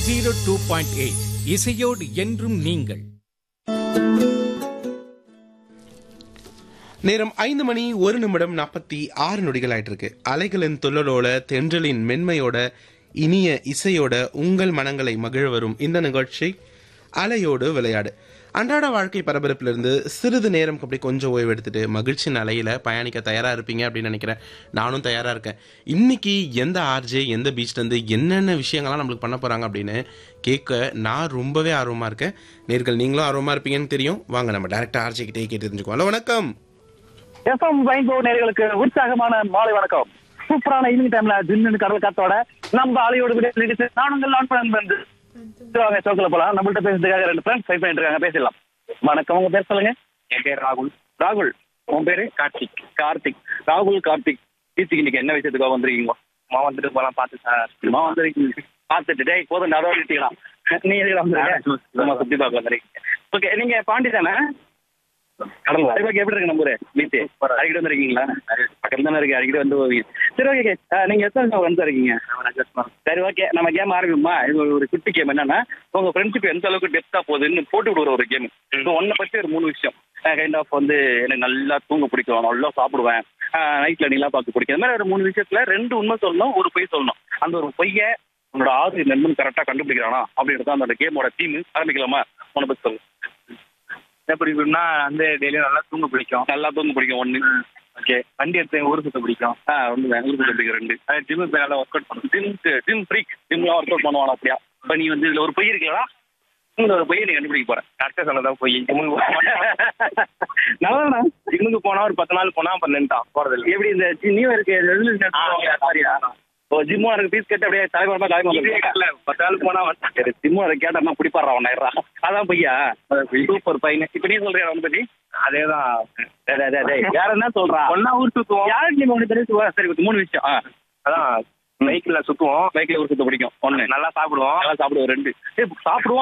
zero two point eight இசையோடு என்றும் நீங்கள் நேரம் ஐந்து மணி ஒரு நிமிடம் நாற்பத்தி ஆறு நொடிகள் ஆயிட்டு இருக்கு அலைகளின் துள்ளலோட தென்றலின் மென்மையோட இனிய இசையோட உங்கள் மனங்களை மகிழ வரும் இந்த நிகழ்ச்சி அலையோடு விளையாடு அன்றாட வாழ்க்கை பரபரப்பிலிருந்து சிறிது நேரம் அப்படி கொஞ்சம் ஓய்வு எடுத்துட்டு மகிழ்ச்சியின் அலையில பயணிக்க தயாரா இருப்பீங்க அப்படின்னு நினைக்கிறேன் நானும் தயாரா இருக்கேன் இன்னைக்கு எந்த ஆர்ஜே எந்த பீச்ல இருந்து என்னென்ன விஷயங்கள்லாம் நம்மளுக்கு பண்ண போறாங்க அப்படின்னு கேட்க நான் ரொம்பவே ஆர்வமா இருக்கேன் நேர்கள் நீங்களும் ஆர்வமா இருப்பீங்கன்னு தெரியும் வாங்க நம்ம டேரக்டா ஆர்ஜே கிட்டே கேட்டு தெரிஞ்சுக்கோம் ஹலோ வணக்கம் எஃப்எம் வைங்கோ நேர்களுக்கு உற்சாகமான மாலை வணக்கம் சூப்பரான ஈவினிங் டைம்ல ஜின்னு கடல் காத்தோட நம்ம அலையோடு விட நான் உங்கள் லான் பண்ண வாங்க சோக்கில் போலாம் நம்மள்ட்ட பேசுறதுக்காக ரெண்டு ஃப்ரெண்ட்ஸ் ஃபைட் பண்ணிட்டு இருக்காங்க பேசிடலாம் வணக்கம் உங்க பேர் சொல்லுங்க என் பேர் ராகுல் ராகுல் உன் பேரு கார்த்திக் கார்த்திக் ராகுல் கார்த்திக் கீர்த்திக் இன்னைக்கு என்ன விஷயத்துக்காக வந்திருக்கீங்க அம்மா வந்துட்டு போலாம் பார்த்து சார் சும்மா வந்திருக்கீங்க பார்த்துட்டு டேய் போதும் அதோட நிறுத்திக்கலாம் நீ எதுக்கு வந்திருக்க சும்மா சுத்தி பார்க்க வந்திருக்கீங்க ஓகே நீங்க பாண்டி தானே கடல் அடிப்பாக்கு எப்படி இருக்கு நம்ம ஊரு பீச்சு அடிக்கடி வந்திருக்கீங்களா பக்கத்துல தானே இருக்கு அடிக்கடி வந்து போவீங்க சரி ஓகே நீங்க எத்தனை வந்து இருக்கீங்க சரி ஓகே நம்ம கேம் ஆரம்பிக்குமா இது ஒரு- ஒரு குட்டி கேம் என்னன்னா உங்க ஃப்ரெண்ட்ஷிப் எந்த அளவுக்கு டெப்தா போகுதுன்னு போட்டு விடுற ஒரு கேம் ஸோ ஒன்னை பத்தி ஒரு மூணு விஷயம் கைண்ட் ஆஃப் வந்து எனக்கு நல்லா தூங்க பிடிக்கும் நல்லா சாப்பிடுவேன் நைட்ல நிலா பார்க்க பிடிக்கும் இந்த மாதிரி ஒரு மூணு விஷயத்துல ரெண்டு உண்மை சொல்லணும் ஒரு பொய் சொல்லணும் அந்த ஒரு பொய்யை உன்னோட ஆறு நண்பன் கரெக்டா கண்டுபிடிக்கிறானா அப்படின்றது அந்த கேமோட தீம் ஆரம்பிக்கலாமா உன்னை பத்தி சொல்லு எப்படி இப்படின்னா வந்து டெய்லியும் நல்லா தூங்க பிடிக்கும் நல்லா தூங்க பிடிக்கும் ஒண்ணு ஓகே வண்டி எடுத்து ஊர் சுத்த பிடிக்கும் ஆ ஒன்று பெங்களூர் பிடிக்கும் ரெண்டு ஜிம்மு போய் நல்லா ஒர்க் அவுட் பண்ணும் ஜிம் ஜிம் ஃப்ரீக் ஜிம்லாம் ஒர்க் அவுட் பண்ணுவானா அப்படியா இப்போ நீ வந்து இதுல ஒரு பொய் இருக்கலடா இந்த ஒரு பொய்யை நீ கண்டுபிடிக்க போற கரெக்டாக சொன்னதான் போய் ஜிம்முக்கு போக மாட்டேன் நல்லதாண்ணா ஜிம்முக்கு போனா ஒரு பத்து நாள் போனா அப்புறம் நின்ட்டான் போறது இல்லை எப்படி இந்த நியூ இயருக்கு சாரியா ஓ ஜிம்மோ எனக்கு பீஸ் கட்டு அப்படியே தலைவரமா இதே தலைவர் கட்டல பத்து நாள் போனா வந்துட்டான் சரி ஜிம்மோ அதை கேட்டா பிடிப்பாடுறா ஒன்னாயிரா அதான் பையா சூப்பர் பையன் இப்போ நீ சொல்றியா அவனை பத்தி அதேதான் டேய், டேய், டேய், டேய், வேற என்ன சொல்றா ஒன்னா ஊர் சுத்துவோம் யாருக்கு நீ மூணு தெரியும் சரி ஒரு மூணு விஷயம் ஆ அதான் பைக்ல சுத்துவோம் பைக்ல ஒரு சுத்த பிடிக்கும் ஒண்ணு நல்லா சாப்பிடுவோம் நல்லா சாப்பிடுவோம் ரெண்டு ஏய், சாப்பிடுவோம்